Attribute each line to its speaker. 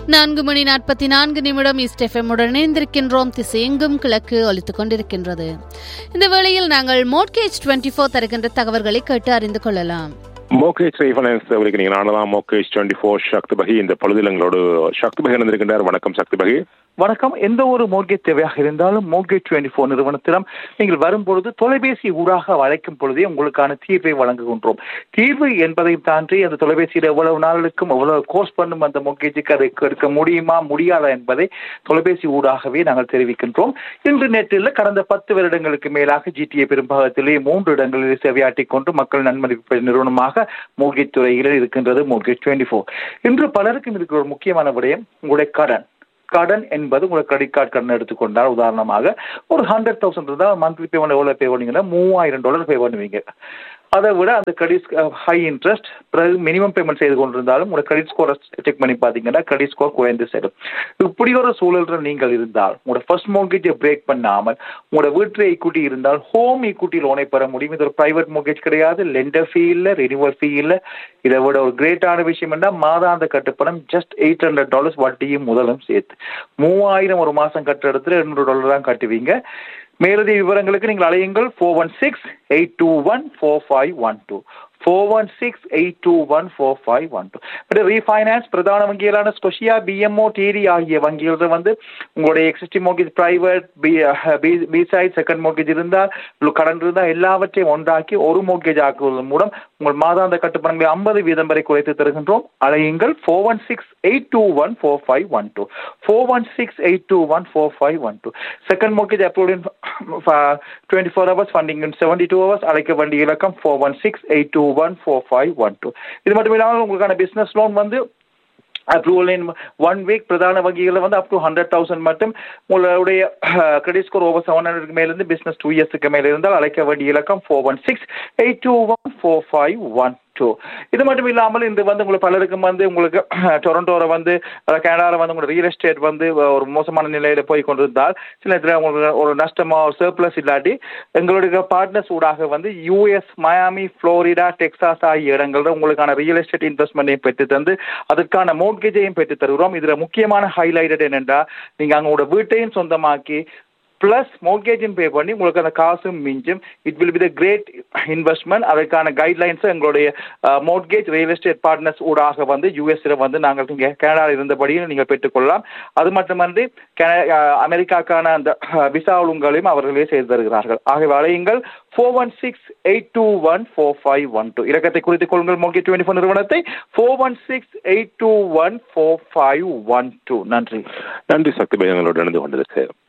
Speaker 1: நான்கு மணி நாற்பத்தி நான்கு நிமிடம் இஸ்டெஃபெம்முடன் இணைந்திருக்கின்றோம் திசையெங்கும் கிழக்கு ஒலித்துக் கொண்டிருக்கின்றது இந்த வேளையில் நாங்கள் மோட்கேஜ் டுவெண்ட்டி ஃபோர் தருகின்ற தகவல்களை கேட்டு அறிந்து கொள்ளலாம்
Speaker 2: மோகேஜ் ரீஃபைனான்ஸ் விളിக்கிறீங்க நான் தான் மோகேஜ் டுவெண்ட்டி ஃபோர் சக்தி பகி இந்த பொழுதில் எங்களோடு சக்தி பகி இருந்திருக்கின்றார் வணக்கம் சக்தி பகி
Speaker 3: வணக்கம் எந்த ஒரு மோர்கேஜ் தேவையாக இருந்தாலும் மோர்கேஜ் டுவெண்ட்டி ஃபோர் நிறுவனத்திடம் நீங்கள் வரும்பொழுது தொலைபேசி ஊடாக அழைக்கும் பொழுதே உங்களுக்கான தீர்வை வழங்குகின்றோம் தீர்வு என்பதை தாண்டி அந்த தொலைபேசியில் எவ்வளவு நாளுக்கும் எவ்வளவு கோர்ஸ் பண்ணும் அந்த மோர்கேஜுக்கு அதை எடுக்க முடியுமா முடியாதா என்பதை தொலைபேசி ஊடாகவே நாங்கள் தெரிவிக்கின்றோம் இன்று நேற்றில் கடந்த பத்து வருடங்களுக்கு மேலாக ஜிடிஏ பெரும்பாகத்திலே மூன்று இடங்களில் சேவையாற்றிக் கொண்டு மக்கள் நன்மதிப்பு நிறுவனமாக மோர்கேஜ் துறையில் இருக்கின்றது மோர்கேஜ் டுவெண்ட்டி ஃபோர் இன்று பலருக்கும் இருக்கிற ஒரு முக்கியமான விடயம் உங்களுடைய கடன் கடன் என்பது உங்களுக்கு கிரெடிட் கார்டு கடன் எடுத்துக்கொண்டால் உதாரணமாக ஒரு ஹண்ட்ரட் தௌசண்ட் இருந்தால் மந்த்லி பேமெண்ட் எவ்வளோ பே பண்ணீங்கன்னா மூவாயிரம் டாலர் பே பண்ணுவீங்க அதை விட அந்த கிரெடிட் ஹை இன்ட்ரெஸ்ட் பிறகு மினிமம் பேமெண்ட் செய்து கொண்டிருந்தாலும் உங்களோட கிரெடிட் ஸ்கோரை செக் பண்ணி பார்த்தீங்கன்னா கிரெடிட் ஸ்கோர் குறைந்து செல்லும் இப்படி ஒரு சூழலில் நீங்கள் இருந்தால் உங்களோட ஃபர்ஸ்ட் மோர்கேஜை பிரேக் பண்ணாமல் உங்களோட வீட்டு ஈக்குட்டி இருந்தால் ஹோம் ஈக்குட்டி லோனை பெற முடியும் இது ஒரு பிரைவேட் மோர்கேஜ் கிடையாது லெண்டர் ஃபீ இல்லை ரினிவல் ஃபீ இல்லை இதை விட ஒரு கிரேட்டான விஷயம் என்ன மாதாந்த கட்டுப்பணம் ஜஸ்ட் எயிட் ஹண்ட்ரட் டாலர்ஸ் வட்டியும் முதலும் சேர்த்து மூவாயிரம் ஒரு மாதம் கட்டுற இடத்துல எண்ணூறு டாலர் தான் கட்டுவீங்க மேலதிக விவரங்களுக்கு நீங்கள் அழையுங்கள் four one six eight two one four five one two four one six eight two one four five one two but refinance பிரதான வங்கிகளான ஸ்கொஷியா பிஎம்ஓ டிடி ஆகிய வங்கிகள் வந்து உங்களுடைய existing mortgage private B B side second mortgage இருந்தால் கடன் இருந்தால் எல்லாவற்றையும் ஒன்றாக்கி ஒரு மோர்கேஜ் ஆக்குவதன் மூலம் உங்கள் மாதாந்த கட்டுப்பணங்களை ஐம்பது வீதம் வரை குறைத்து தருகின்றோம் அழையுங்கள் four one six eight two one four five one two four one six eight two one four five one two second mortgage approve in twenty four hours funding in seventy two hours அழைக்க வேண்டிய இலக்கம் four one six eight two one four five one two இது மட்டும் இல்லாமல் உங்களுக்கான business loan வந்து approval in one week பிரதான வங்கிகளில் வந்து அப் டு ஹண்ட்ரட் தௌசண்ட் மட்டும் உங்களுடைய கிரெடிட் ஸ்கோர் ஓவர் செவன் ஹண்ட்ரட்க்கு மேலேருந்து பிஸ்னஸ் டூ இயர்ஸுக்கு மேலே இருந்தால் அழைக்க வேண்டிய இலக்கம் four one six eight two one four five one two இது மட்டும் இல்லாமல் இது வந்து உங்களுக்கு பலருக்கும் வந்து உங்களுக்கு டொரண்டோரை வந்து கனடாவில் வந்து உங்களுக்கு ரியல் எஸ்டேட் வந்து ஒரு மோசமான நிலையில் போய் கொண்டிருந்தால் சில நேரத்தில் உங்களுக்கு ஒரு நஷ்டமா ஒரு சர்ப்ளஸ் இல்லாட்டி எங்களுடைய பார்ட்னர்ஸ் ஊடாக வந்து யூஎஸ் மயாமி ஃப்ளோரிடா டெக்சாஸ் ஆகிய இடங்களில் உங்களுக்கான ரியல் எஸ்டேட் இன்வெஸ்ட்மெண்ட்டையும் பெற்று தந்து அதற்கான மோட்கேஜையும் பெற்று தருகிறோம் இதில் முக்கியமான ஹைலைட்டட் என்னென்றா நீங்கள் அங்களோட வீட்டையும் சொந்தமாக்கி ப்ளஸ் மோர்கேஜும் பே பண்ணி உங்களுக்கு அந்த காசும் மிஞ்சும் it will be the great investment அதற்கான கைட்லைன்ஸை எங்களுடைய மோர்கேஜ் ரியல் எஸ்டேட் பார்ட்னர்ஸ் ஊடாக வந்து யூஎஸ்ல வந்து நாங்கள் இங்கே கனடாவில் இருந்தபடியும் நீங்கள் பெற்றுக்கொள்ளலாம் அது மட்டுமன்றி அமெரிக்காக்கான அந்த விசா ஒழுங்களையும் அவர்களே செய்து தருகிறார்கள் ஆகவே அழையுங்கள் four one six eight two one four five one two இலக்கத்தை குறித்துக் கொள்ளுங்கள் மோர்கேஜ் டுவெண்ட்டி ஃபோர் நிறுவனத்தை four one six eight two one four five one two நன்றி
Speaker 2: நன்றி சக்தி பகி எங்களோடு இணைந்து கொண்டிருக்கு